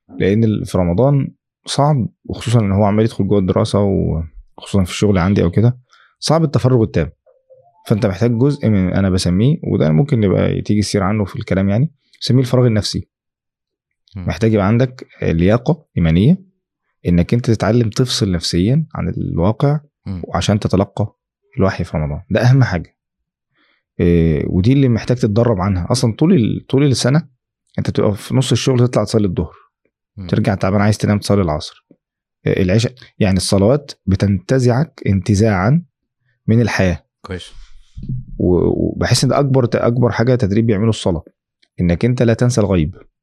لان في رمضان صعب وخصوصا ان هو عمال يدخل جوه الدراسه وخصوصا في الشغل عندي او كده صعب التفرغ التام فانت محتاج جزء من انا بسميه وده ممكن يبقى تيجي السير عنه في الكلام يعني بسميه الفراغ النفسي محتاج يبقى عندك لياقه ايمانيه انك انت تتعلم تفصل نفسيا عن الواقع وعشان تتلقى الوحي في رمضان ده اهم حاجه إيه ودي اللي محتاج تتدرب عنها اصلا طول طول السنه انت تبقى في نص الشغل تطلع تصلي الظهر ترجع تعبان عايز تنام تصلي العصر إيه العشاء يعني الصلوات بتنتزعك انتزاعا من الحياه كويس وبحس ان ده اكبر اكبر حاجه تدريب بيعمله الصلاه انك انت لا تنسى الغيب